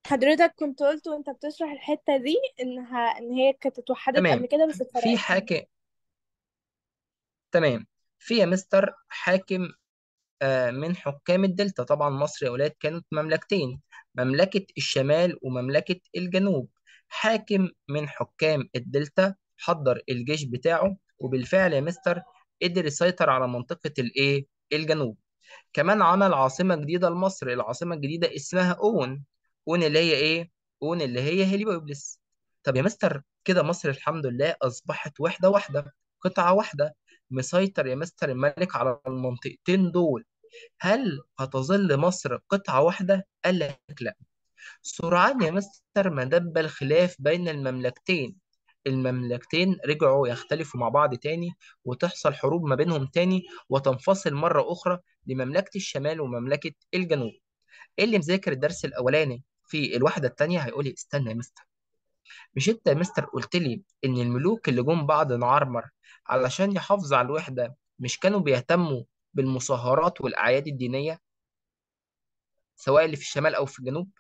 حضرتك كنت قلت وانت بتشرح الحتة دي انها ان هي كانت اتوحدت تمام قبل كده بس في اتفرقت حاكم تمام في يا مستر حاكم آه، من حكام الدلتا طبعا مصر يا ولاد كانت مملكتين مملكة الشمال ومملكة الجنوب حاكم من حكام الدلتا حضر الجيش بتاعه وبالفعل يا مستر قدر يسيطر على منطقة الايه الجنوب كمان عمل عاصمة جديدة لمصر العاصمة الجديدة اسمها أون أون اللي هي ايه أون اللي هي هليوبلس طب يا مستر كده مصر الحمد لله أصبحت وحدة واحدة قطعة واحدة مسيطر يا مستر الملك على المنطقتين دول هل هتظل مصر قطعة واحدة؟ قال لك لا سرعان يا مستر ما دب الخلاف بين المملكتين المملكتين رجعوا يختلفوا مع بعض تاني وتحصل حروب ما بينهم تاني وتنفصل مرة أخرى لمملكة الشمال ومملكة الجنوب اللي مذاكر الدرس الأولاني في الوحدة التانية هيقول لي استنى يا مستر مش انت يا مستر قلت لي ان الملوك اللي جم بعد نعرمر علشان يحافظوا على الوحدة مش كانوا بيهتموا بالمصاهرات والأعياد الدينية سواء اللي في الشمال او في الجنوب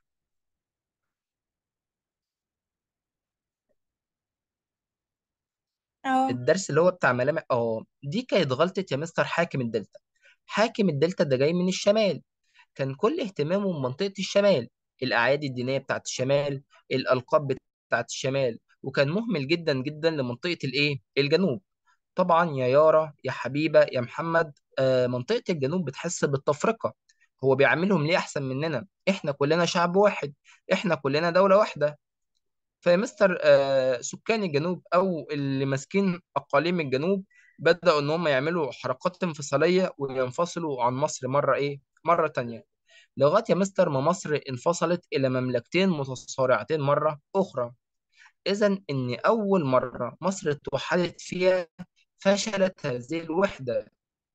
اه الدرس اللي هو بتاع ملامح اه دي كانت غلطة يا مستر حاكم الدلتا حاكم الدلتا ده جاي من الشمال كان كل اهتمامه بمنطقة الشمال الأعياد الدينية بتاعت الشمال الألقاب بتاعت الشمال وكان مهمل جدا جدا لمنطقة الإيه؟ الجنوب طبعا يا يارا يا حبيبة يا محمد آه منطقة الجنوب بتحس بالتفرقة هو بيعملهم ليه أحسن مننا؟ إحنا كلنا شعب واحد إحنا كلنا دولة واحدة فمستر آه، سكان الجنوب او اللي ماسكين اقاليم الجنوب بداوا ان هم يعملوا حركات انفصاليه وينفصلوا عن مصر مره ايه مره تانية لغايه يا مستر ما مصر انفصلت الى مملكتين متصارعتين مره اخرى اذا ان اول مره مصر اتوحدت فيها فشلت هذه الوحده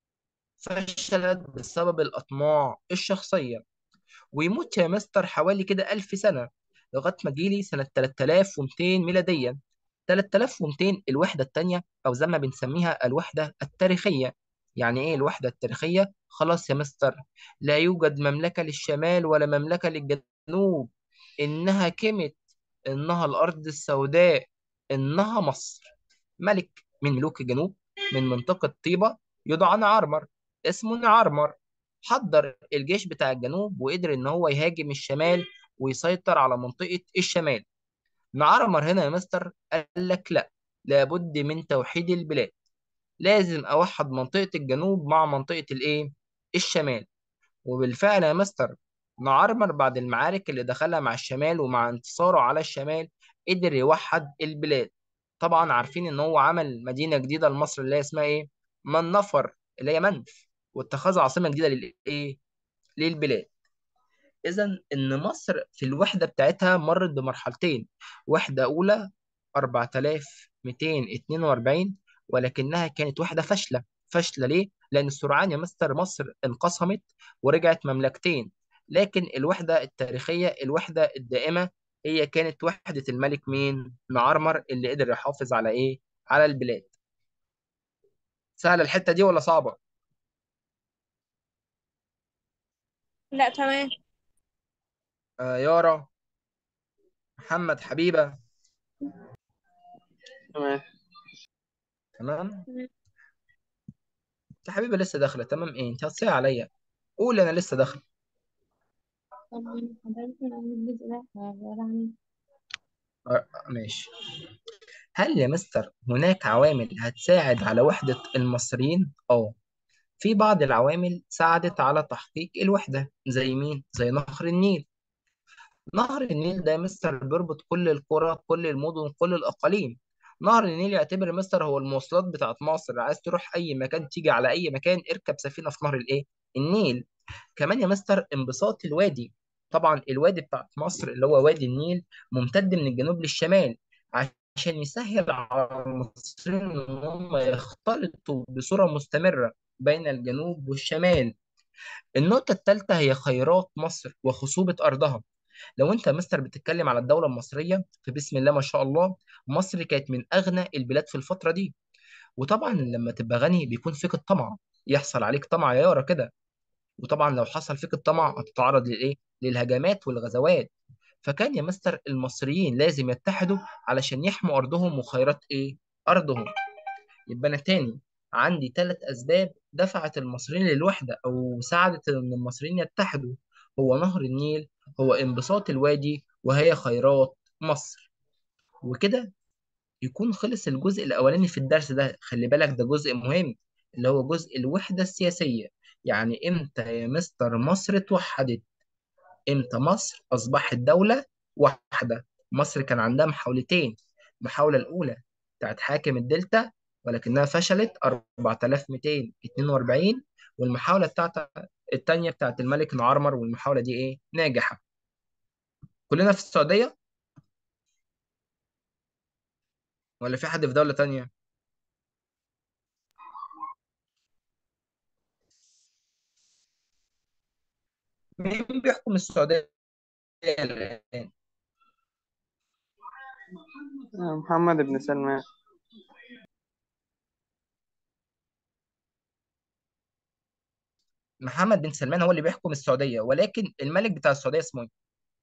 فشلت بسبب الاطماع الشخصيه ويموت يا مستر حوالي كده ألف سنة لغاية ما جيلي سنة 3200 ميلاديا 3200 الوحدة التانية أو زي ما بنسميها الوحدة التاريخية يعني إيه الوحدة التاريخية؟ خلاص يا مستر لا يوجد مملكة للشمال ولا مملكة للجنوب إنها كمت إنها الأرض السوداء إنها مصر ملك من ملوك الجنوب من منطقة طيبة يدعى نعرمر اسمه نعرمر حضر الجيش بتاع الجنوب وقدر إن هو يهاجم الشمال ويسيطر على منطقة الشمال نعرمر هنا يا مستر قال لك لا لابد من توحيد البلاد لازم أوحد منطقة الجنوب مع منطقة الإيه؟ الشمال وبالفعل يا مستر نعرمر بعد المعارك اللي دخلها مع الشمال ومع انتصاره على الشمال قدر يوحد البلاد طبعا عارفين ان هو عمل مدينة جديدة لمصر اللي هي اسمها ايه منفر اللي هي منف واتخذ عاصمة جديدة للايه للبلاد اذا ان مصر في الوحدة بتاعتها مرت بمرحلتين وحدة اولى 4242 ولكنها كانت وحدة فاشلة فاشلة ليه؟ لأن السرعان يا مستر مصر انقسمت ورجعت مملكتين لكن الوحدة التاريخية الوحدة الدائمة هي كانت وحدة الملك مين؟ نعرمر اللي قدر يحافظ على إيه؟ على البلاد سهلة الحتة دي ولا صعبة؟ لا تمام آه يارا محمد حبيبة تمام تمام؟ انت حبيبة لسه داخلة تمام ايه؟ انت هتصيح عليا قول انا لسه داخلة طب حضرتك من أول الجزء ده عبارة عن آه ماشي هل يا مستر هناك عوامل هتساعد على وحدة المصريين؟ اه في بعض العوامل ساعدت على تحقيق الوحدة زي مين؟ زي نهر النيل نهر النيل ده يا مستر بيربط كل القرى كل المدن كل الأقاليم نهر النيل يعتبر يا مستر هو المواصلات بتاعت مصر عايز تروح أي مكان تيجي على أي مكان اركب سفينة في نهر الإيه؟ النيل كمان يا مستر انبساط الوادي طبعا الوادي بتاعت مصر اللي هو وادي النيل ممتد من الجنوب للشمال عشان يسهل على المصريين ان هم يختلطوا بصورة مستمرة بين الجنوب والشمال النقطة الثالثة هي خيرات مصر وخصوبة أرضها لو أنت يا مستر بتتكلم على الدولة المصرية فبسم الله ما شاء الله مصر كانت من أغنى البلاد في الفترة دي وطبعا لما تبقى غني بيكون فيك الطمع يحصل عليك طمع يا يارا كده وطبعا لو حصل فيك الطمع هتتعرض للايه للهجمات والغزوات فكان يا مستر المصريين لازم يتحدوا علشان يحموا أرضهم وخيرات إيه؟ أرضهم يبقى أنا تاني عندي ثلاث أسباب دفعت المصريين للوحدة أو ساعدت إن المصريين يتحدوا هو نهر النيل هو انبساط الوادي وهي خيرات مصر وكده يكون خلص الجزء الأولاني في الدرس ده خلي بالك ده جزء مهم اللي هو جزء الوحدة السياسية يعني إمتى يا مستر مصر اتوحدت إمتى مصر أصبحت دولة واحدة مصر كان عندها محاولتين المحاولة الأولى بتاعت حاكم الدلتا ولكنها فشلت 4242 والمحاولة بتاعت التانية بتاعت الملك نعرمر والمحاولة دي إيه ناجحة كلنا في السعودية ولا في حد في دولة تانية مين بيحكم السعودية الآن محمد بن سلمان محمد بن سلمان هو اللي بيحكم السعودية ولكن الملك بتاع السعودية اسمه إيه؟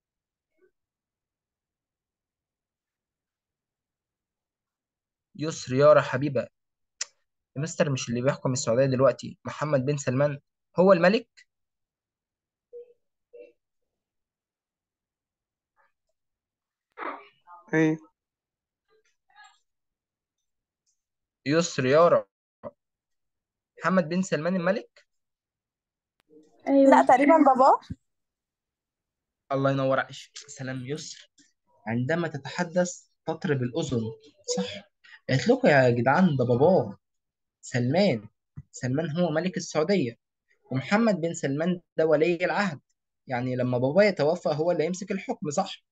يسر يارا حبيبة يا مستر مش اللي بيحكم السعودية دلوقتي محمد بن سلمان هو الملك ايه يسر يارا محمد بن سلمان الملك لا أيوة تقريبا بابا الله ينور عليك سلام يسر عندما تتحدث تطرب الأذن صح قلت لكم يا جدعان ده باباه سلمان سلمان هو ملك السعودية ومحمد بن سلمان ده ولي العهد يعني لما باباه يتوفى هو اللي يمسك الحكم صح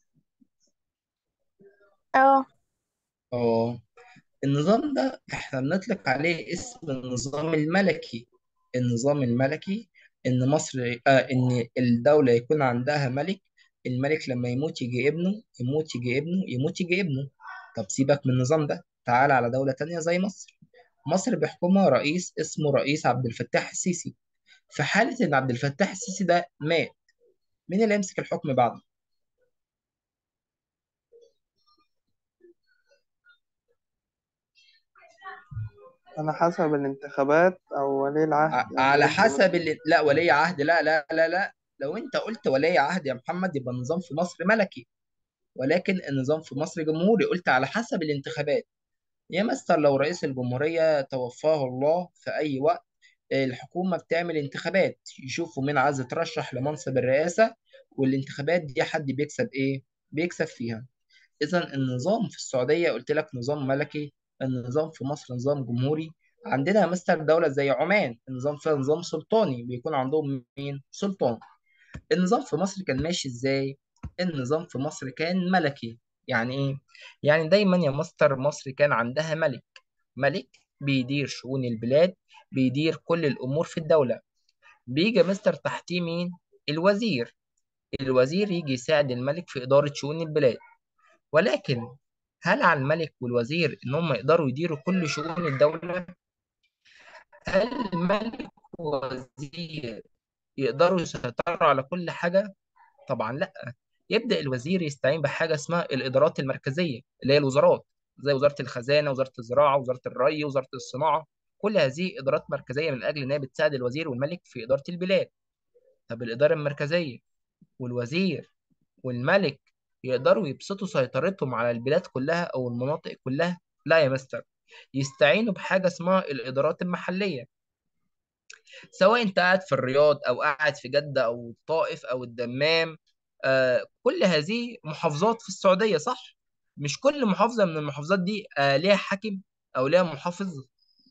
اه اه النظام ده احنا بنطلق عليه اسم النظام الملكي النظام الملكي ان مصر آه ان الدولة يكون عندها ملك الملك لما يموت يجي ابنه يموت يجي ابنه يموت يجي ابنه طب سيبك من النظام ده تعال على دولة تانية زي مصر مصر بيحكمها رئيس اسمه رئيس عبد الفتاح السيسي في حالة ان عبد الفتاح السيسي ده مات مين اللي يمسك الحكم بعده على حسب الانتخابات او ولي العهد ع- يعني على ابنه حسب مثلا اللي لا ولي عهد لا لا لا لا لو انت قلت ولي عهد يا محمد يبقى النظام في مصر ملكي ولكن النظام في مصر جمهوري قلت على حسب الانتخابات يا مستر لو رئيس الجمهورية توفاه الله في أي وقت الحكومة بتعمل انتخابات يشوفوا مين عايز يترشح لمنصب الرئاسة والانتخابات دي حد بيكسب إيه؟ بيكسب فيها إذا النظام في السعودية قلت لك نظام ملكي النظام في مصر نظام جمهوري عندنا يا مستر دولة زي عمان النظام فيها نظام سلطاني بيكون عندهم مين؟ سلطان النظام في مصر كان ماشي ازاي؟ النظام في مصر كان ملكي يعني ايه؟ يعني دايما يا مستر مصر كان عندها ملك ملك بيدير شؤون البلاد بيدير كل الامور في الدولة بيجي يا مستر تحتيه مين؟ الوزير الوزير يجي يساعد الملك في إدارة شؤون البلاد ولكن هل على الملك والوزير إن هم يقدروا يديروا كل شؤون الدولة؟ هل الملك والوزير يقدروا يسيطروا على كل حاجة؟ طبعا لا يبدأ الوزير يستعين بحاجة اسمها الإدارات المركزية اللي هي الوزارات زي وزارة الخزانة وزارة الزراعة وزارة الري وزارة الصناعة كل هذه إدارات مركزية من أجل إنها بتساعد الوزير والملك في إدارة البلاد طب الإدارة المركزية والوزير والملك يقدروا يبسطوا سيطرتهم على البلاد كلها أو المناطق كلها لا يا مستر يستعينوا بحاجة اسمها الإدارات المحلية سواء انت قاعد في الرياض او قاعد في جدة او الطائف او الدمام آه كل هذه محافظات في السعودية صح مش كل محافظة من المحافظات دي آه ليها حاكم او ليها محافظ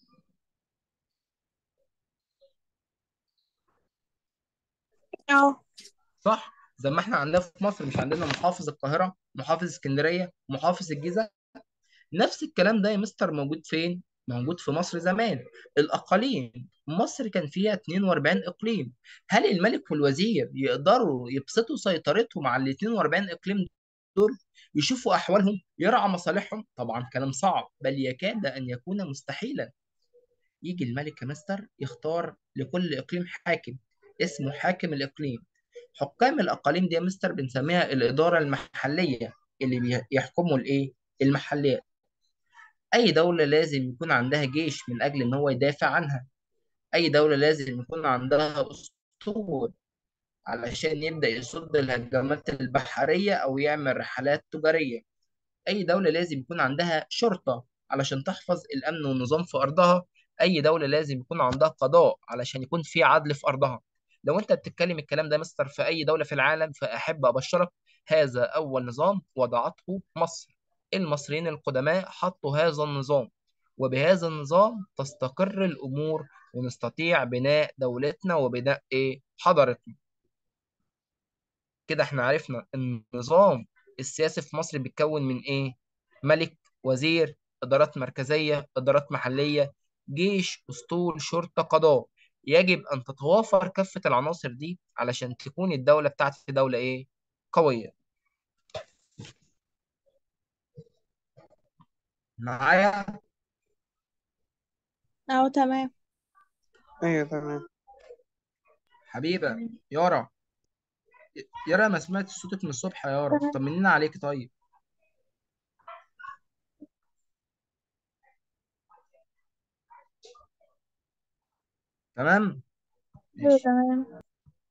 اه صح زي ما احنا عندنا في مصر مش عندنا محافظ القاهرة محافظ اسكندرية محافظ الجيزة نفس الكلام ده يا مستر موجود فين؟ موجود في مصر زمان الأقاليم مصر كان فيها 42 إقليم هل الملك والوزير يقدروا يبسطوا سيطرتهم على ال 42 إقليم دول يشوفوا أحوالهم يرعى مصالحهم طبعا كلام صعب بل يكاد أن يكون مستحيلا يجي الملك يا مستر يختار لكل إقليم حاكم اسمه حاكم الإقليم حكام الأقاليم دي يا مستر بنسميها الإدارة المحلية اللي بيحكموا الإيه المحليات أي دولة لازم يكون عندها جيش من أجل إن هو يدافع عنها أي دولة لازم يكون عندها أسطول علشان يبدأ يصد الهجمات البحرية أو يعمل رحلات تجارية أي دولة لازم يكون عندها شرطة علشان تحفظ الأمن والنظام في أرضها أي دولة لازم يكون عندها قضاء علشان يكون في عدل في أرضها لو أنت بتتكلم الكلام ده مستر في أي دولة في العالم فأحب أبشرك هذا أول نظام وضعته مصر المصريين القدماء حطوا هذا النظام وبهذا النظام تستقر الأمور ونستطيع بناء دولتنا وبناء إيه حضارتنا كده احنا عرفنا النظام السياسي في مصر بيتكون من ايه ملك وزير ادارات مركزيه ادارات محليه جيش اسطول شرطه قضاء يجب ان تتوافر كافه العناصر دي علشان تكون الدوله بتاعتي دوله ايه قويه معايا أهو تمام ايوه تمام حبيبه يارا يارا ما سمعت صوتك من الصبح يا يارا طمنينا عليك طيب تمام أيوة ماشي تمام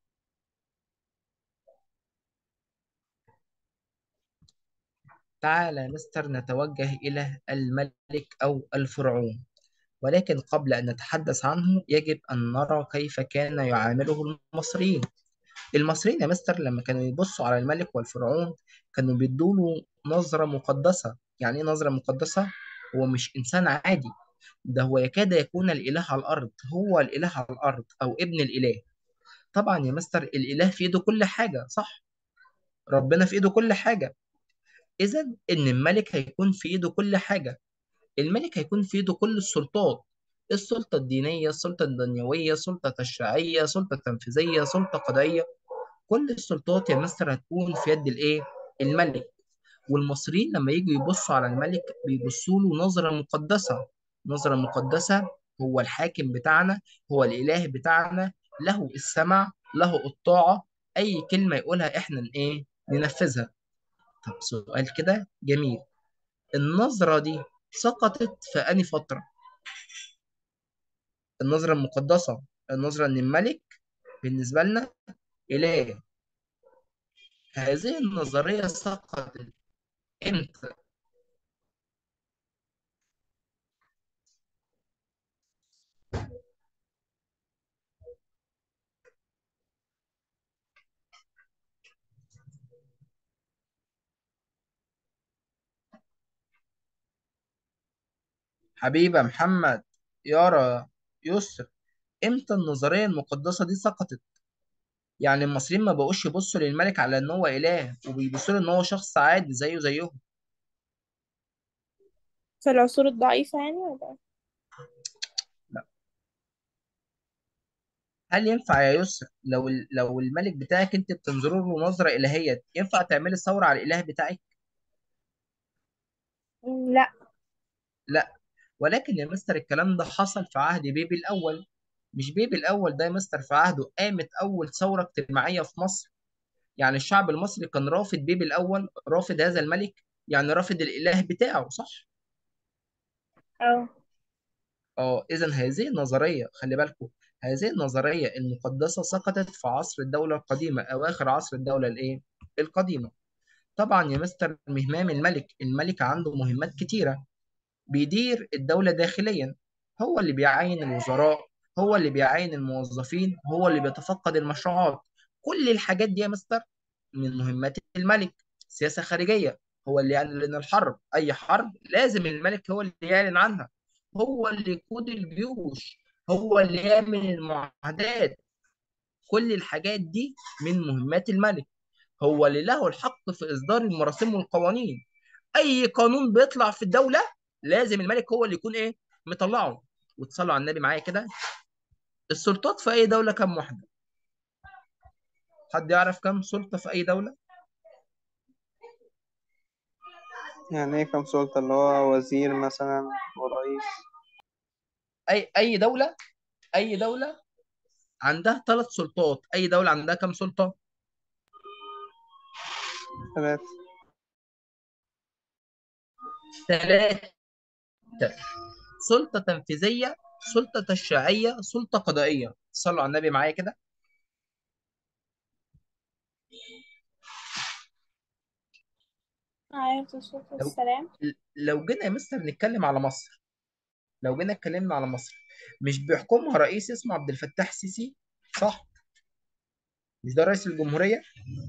تعالى مستر نتوجه إلى الملك أو الفرعون ولكن قبل أن نتحدث عنه يجب أن نرى كيف كان يعامله المصريين المصريين يا مستر لما كانوا يبصوا على الملك والفرعون كانوا بيدوا له نظرة مقدسة يعني إيه نظرة مقدسة؟ هو مش إنسان عادي ده هو يكاد يكون الإله على الأرض هو الإله على الأرض أو ابن الإله طبعا يا مستر الإله في إيده كل حاجة صح؟ ربنا في إيده كل حاجة إذا إن الملك هيكون في إيده كل حاجة الملك هيكون في إيده كل السلطات السلطة الدينية السلطة الدنيوية سلطة تشريعية سلطة تنفيذية سلطة قضائية كل السلطات يا مستر هتكون في يد الإيه؟ الملك والمصريين لما يجوا يبصوا على الملك بيبصوا له نظرة مقدسة نظرة مقدسة هو الحاكم بتاعنا هو الإله بتاعنا له السمع له الطاعة أي كلمة يقولها إحنا إيه ننفذها طب سؤال كده جميل النظرة دي سقطت في أنهي فترة النظرة المقدسة النظرة إن الملك بالنسبة لنا إله هذه النظرية سقطت إمتى حبيبة محمد يارا يسر امتى النظرية المقدسة دي سقطت يعني المصريين ما بقوش يبصوا للملك على ان هو اله وبيبصوا له ان هو شخص عادي زيه زيهم في العصور الضعيفة يعني ولا لا هل ينفع يا يسر لو ال- لو الملك بتاعك انت بتنظر له نظرة إلهية ينفع تعملي ثورة على الإله بتاعك مم، لا لا ولكن يا مستر الكلام ده حصل في عهد بيبي الأول مش بيبي الأول ده يا مستر في عهده قامت أول ثورة اجتماعية في مصر يعني الشعب المصري كان رافض بيبي الأول رافض هذا الملك يعني رافض الإله بتاعه صح؟ اه اه إذا هذه النظرية خلي بالكم هذه النظرية المقدسة سقطت في عصر الدولة القديمة أواخر عصر الدولة الإيه؟ القديمة طبعا يا مستر مهمام الملك الملك عنده مهمات كتيرة بيدير الدولة داخليا هو اللي بيعين الوزراء هو اللي بيعين الموظفين هو اللي بيتفقد المشروعات كل الحاجات دي يا مستر من مهمات الملك سياسة خارجية هو اللي يعلن الحرب أي حرب لازم الملك هو اللي يعلن عنها هو اللي يقود الجيوش هو اللي يعمل المعاهدات كل الحاجات دي من مهمات الملك هو اللي له الحق في إصدار المراسيم والقوانين أي قانون بيطلع في الدولة لازم الملك هو اللي يكون إيه مطلعه وتصلوا على النبي معايا كده السلطات في أي دولة كام واحدة حد يعرف كام سلطة في أي دولة يعني ايه كام سلطة اللي هو وزير مثلا ورئيس أي أي دولة أي دولة عندها ثلاث سلطات أي دولة عندها كام سلطة ثلاثة ثلاثة سلطة تنفيذية سلطة تشريعية سلطة قضائية صلوا على النبي معايا كده عليه الصلاة لو والسلام لو جينا يا مستر نتكلم على مصر لو جينا اتكلمنا على مصر مش بيحكمها رئيس اسمه عبد الفتاح السيسي صح مش ده رئيس الجمهورية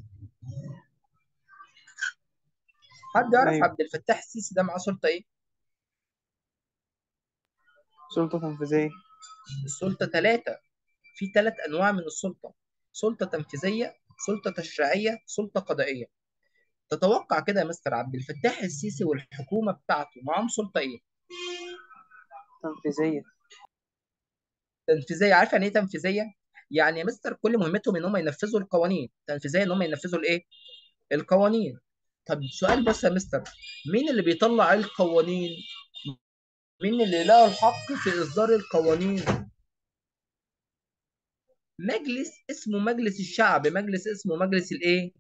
حد يعرف أيوة عبد الفتاح السيسي ده معاه سلطة ايه سلطة تنفيذية السلطة ثلاثة في ثلاث انواع من السلطة سلطة تنفيذية سلطة تشريعية سلطة قضائية تتوقع كده يا مستر عبد الفتاح السيسي والحكومة بتاعته معاهم سلطة ايه تنفيذية تنفيذيه عارفه يعني ايه تنفيذيه يعني يا مستر كل مهمتهم ان هم ينفذوا القوانين تنفيذيه ان هم ينفذوا الايه القوانين طب سؤال بس يا مستر مين اللي بيطلع القوانين مين اللي له الحق في اصدار القوانين مجلس اسمه مجلس الشعب مجلس اسمه مجلس الايه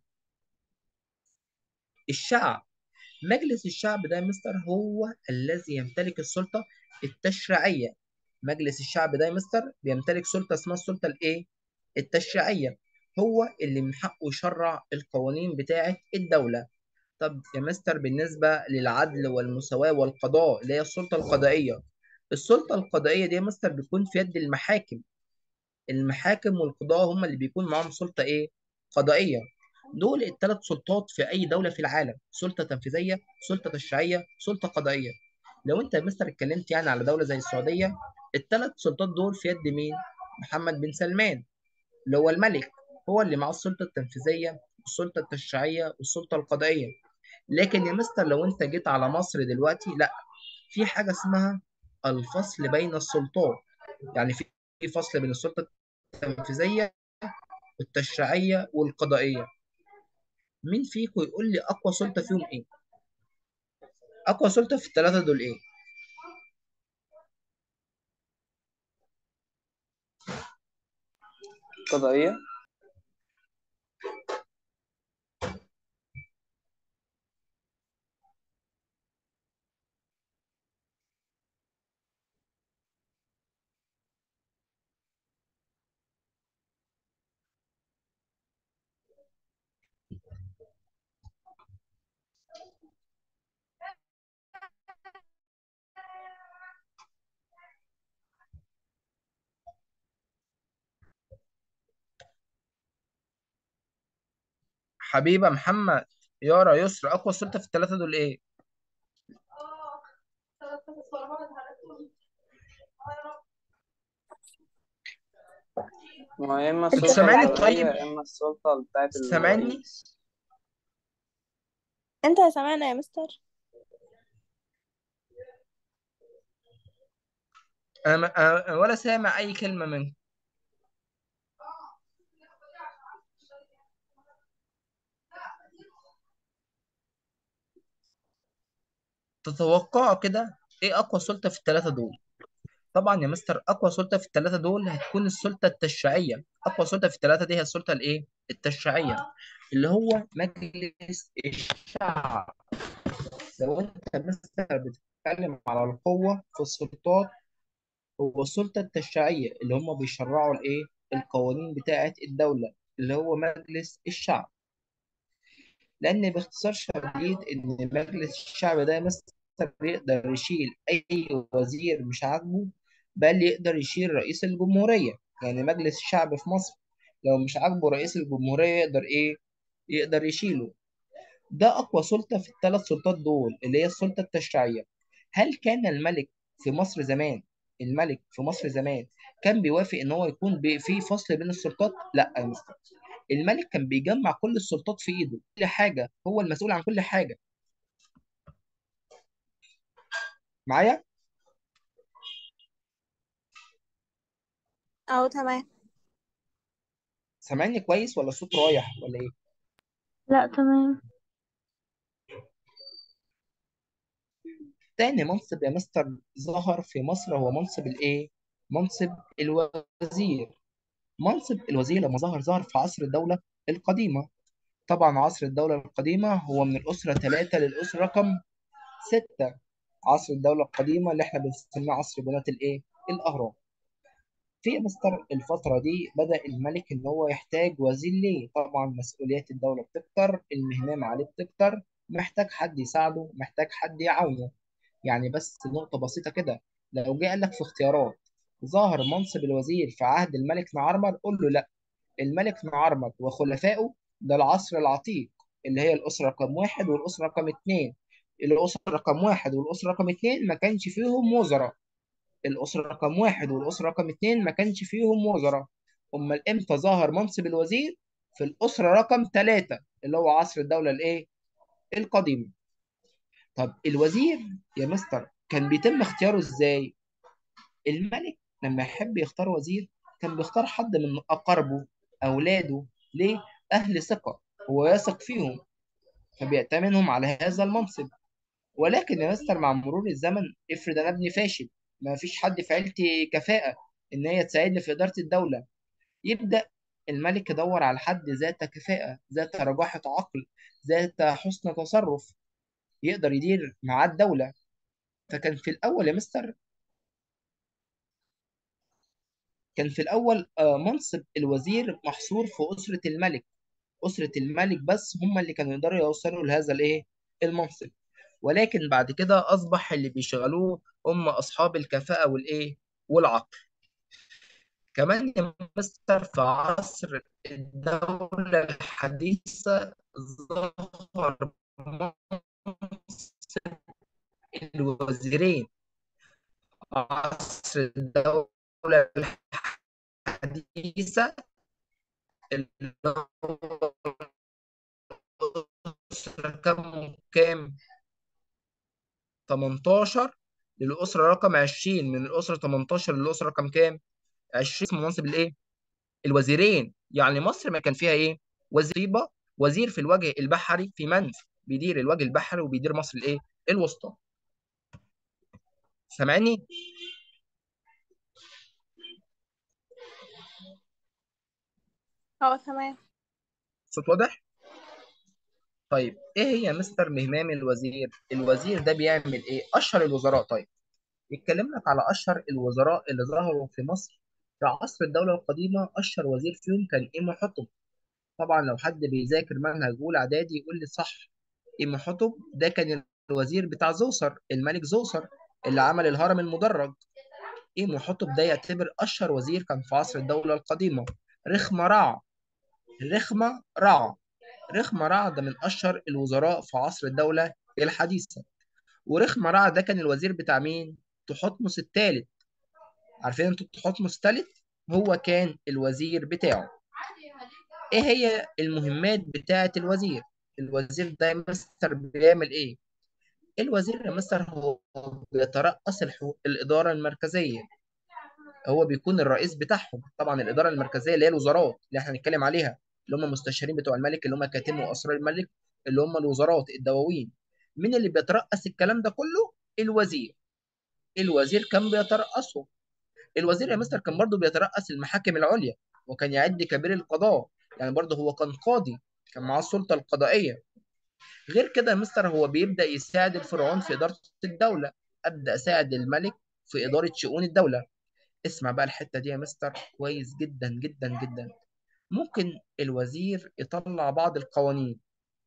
الشعب مجلس الشعب ده يا مستر هو الذي يمتلك السلطة التشريعية مجلس الشعب ده يا مستر بيمتلك سلطة اسمها السلطة الايه التشريعية هو اللي من حقه يشرع القوانين بتاعة الدولة طب يا مستر بالنسبة للعدل والمساواة والقضاء اللي هي السلطة القضائية السلطة القضائية دي يا مستر بتكون في يد المحاكم المحاكم والقضاء هم اللي بيكون معاهم سلطة ايه قضائية دول الثلاث سلطات في اي دولة في العالم سلطة تنفيذية سلطة تشريعية سلطة قضائية لو انت يا مستر اتكلمت يعني على دولة زي السعودية الثلاث سلطات دول في يد مين محمد بن سلمان اللي هو الملك هو اللي معاه السلطة التنفيذية والسلطة التشريعية والسلطة القضائية لكن يا مستر لو انت جيت على مصر دلوقتي لا في حاجة اسمها الفصل بين السلطات يعني في في فصل بين السلطة التنفيذية والتشريعية والقضائية مين فيكم يقول لي أقوى سلطة فيهم إيه؟ أقوى سلطة في الثلاثة دول إيه؟ قضائية حبيبة محمد يارا يسرا أقوى سلطة في الثلاثة دول إيه؟ ما هو يا إما أنتوا السلطة سامعيني القضائية طيب؟ يا إما السلطة بتاعت سامعني؟ الرئيس انت سامعنا يا مستر أنا ما- أنا ولا سامع أي كلمة منكم تتوقعوا كده إيه أقوى سلطة في الثلاثة دول؟ طبعا يا مستر اقوى سلطه في الثلاثه دول هتكون السلطه التشريعيه اقوى سلطه في الثلاثه دي هي السلطه الايه التشريعيه اللي هو مجلس الشعب لو انت يا مستر بتتكلم على القوه في السلطات هو السلطه التشريعيه اللي هم بيشرعوا الايه القوانين بتاعه الدوله اللي هو مجلس الشعب لان باختصار شديد ان مجلس الشعب ده مستر يقدر يشيل اي وزير مش عاجبه بل يقدر يشيل رئيس الجمهورية يعني مجلس الشعب في مصر لو مش عاجبه رئيس الجمهورية يقدر ايه يقدر يشيله ده اقوى سلطة في الثلاث سلطات دول اللي هي السلطة التشريعية هل كان الملك في مصر زمان الملك في مصر زمان كان بيوافق ان هو يكون بي- في فصل بين السلطات لا يا مستر الملك كان بيجمع كل السلطات في ايده كل حاجة هو المسؤول عن كل حاجة معايا اه تمام سامعني كويس ولا الصوت رايح ولا ايه لا تمام تاني منصب يا مستر ظهر في مصر هو منصب الايه منصب الوزير منصب الوزير لما ظهر ظهر في عصر الدولة القديمة طبعا عصر الدولة القديمة هو من الأسرة ثلاثة للأسرة رقم ستة عصر الدولة القديمة اللي احنا بنسميه عصر بناة الايه؟ الأهرام في مستر الفترة دي بدأ الملك إن هو يحتاج وزير ليه؟ طبعا مسؤوليات الدولة بتكتر، المهام عليه بتكتر، محتاج حد يساعده، محتاج حد يعاونه. يعني بس نقطة بسيطة كده، لو جه قال لك في اختيارات ظهر منصب الوزير في عهد الملك نعرمر قول له لا، الملك نعرمر وخلفائه ده العصر العتيق اللي هي الأسرة رقم واحد والأسرة رقم اتنين. الأسرة رقم واحد والأسرة رقم اتنين ما كانش فيهم وزراء. الأسرة رقم واحد والأسرة رقم اتنين ما كانش فيهم وزراء أمال إمتى ظهر منصب الوزير في الأسرة رقم تلاتة اللي هو عصر الدولة الإيه؟ القديمة طب الوزير يا مستر كان بيتم اختياره إزاي؟ الملك لما يحب يختار وزير كان بيختار حد من أقاربه أولاده ليه؟ أهل ثقة هو يثق فيهم فبيأتمنهم على هذا المنصب ولكن يا مستر مع مرور الزمن افرض انا ابني فاشل ما فيش حد في عيلتي كفاءة ان هي تساعدني في إدارة الدولة يبدأ الملك يدور على حد ذات كفاءة ذات رجاحة عقل ذات حسن تصرف يقدر يدير معاه الدولة فكان في الأول يا مستر كان في الأول آه، منصب الوزير محصور في أسرة الملك أسرة الملك بس هم اللي كانوا يقدروا يوصلوا لهذا الإيه المنصب ولكن بعد كده أصبح اللي بيشغلوه هم أصحاب الكفاءة والإيه والعقل كمان يا مستر في عصر الدولة الحديثة ظهر منصب الوزيرين عصر الدولة الحديثة اللي هو الأسرة كام كام 18 للأسرة رقم 20 من الأسرة 18 للأسرة رقم كام 20 اسمه منصب الايه الوزيرين يعني مصر ما كان فيها ايه وزيبة وزير في الوجه البحري في منف بيدير الوجه البحري وبيدير مصر الايه الوسطى سامعني اه تمام صوت واضح طيب ايه هي يا مستر مهمام الوزير الوزير ده بيعمل ايه اشهر الوزراء طيب يتكلم لك على اشهر الوزراء اللي ظهروا في مصر في عصر الدولة القديمة اشهر وزير فيهم كان إيمو حطب طبعا لو حد بيذاكر منهج اولى اعدادي يقول لي صح إيمو حطب ده كان الوزير بتاع زوسر الملك زوسر اللي عمل الهرم المدرج إيمو حطب ده يعتبر اشهر وزير كان في عصر الدولة القديمة رخمة رع رخمة رع رخمة رع ده من اشهر الوزراء في عصر الدولة الحديثة ورخمة رع ده كان الوزير بتاع مين تحتمس الثالث عارفين انتوا تحتمس الثالث هو كان الوزير بتاعه ايه هي المهمات بتاعة الوزير الوزير ده يا مستر بيعمل ايه الوزير يا مستر هو بيترأس الحو... الإدارة المركزية هو بيكون الرئيس بتاعهم طبعا الإدارة المركزية اللي هي الوزارات اللي احنا هنتكلم عليها اللي هم المستشارين بتوع الملك اللي هم كاتموا وأسرار الملك اللي هم الوزارات الدواوين مين اللي بيترأس الكلام ده كله الوزير الوزير كان بيترأسه الوزير يا مستر كان برضه بيترأس المحاكم العليا وكان يعد كبير القضاء يعني برضه هو كان قاضي كان معاه السلطة القضائية غير كده يا مستر هو بيبدأ يساعد الفرعون في إدارة الدولة أبدأ أساعد الملك في إدارة شؤون الدولة اسمع بقى الحتة دي يا مستر كويس جدا جدا جدا ممكن الوزير يطلع بعض القوانين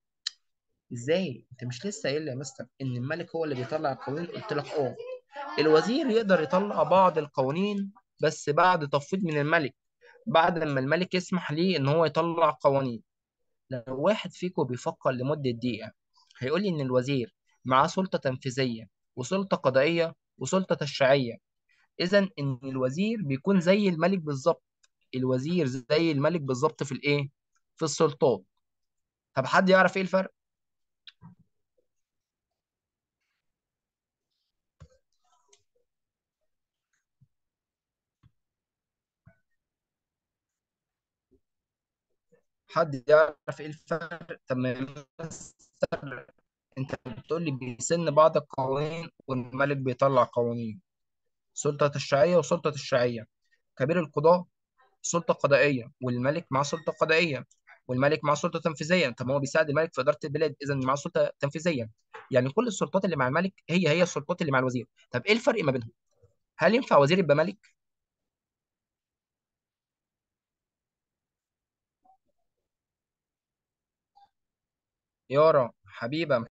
ازاي انت مش لسه قايل لي يا مستر ان الملك هو اللي بيطلع القوانين قلت لك اه الوزير يقدر يطلع بعض القوانين بس بعد تفويض من الملك بعد ما الملك يسمح ليه ان هو يطلع قوانين لو واحد فيكم بيفكر لمدة دقيقة هيقول لي ان الوزير معاه سلطة تنفيذية وسلطة قضائية وسلطة تشريعية اذا ان الوزير بيكون زي الملك بالظبط الوزير زي الملك بالظبط في الايه في السلطات طب حد يعرف ايه الفرق حد يعرف ايه الفرق طب ما يا مستر انت بتقول لي بيسن بعض القوانين والملك بيطلع قوانين سلطة تشريعية وسلطة تشريعية كبير القضاء سلطة قضائية والملك معاه سلطة قضائية والملك معاه سلطه تنفيذيه طب ما هو بيساعد الملك في اداره البلاد اذا معاه سلطه تنفيذيه يعني كل السلطات اللي مع الملك هي هي السلطات اللي مع الوزير طب ايه الفرق ما بينهم هل ينفع وزير يبقى ملك يارا حبيبه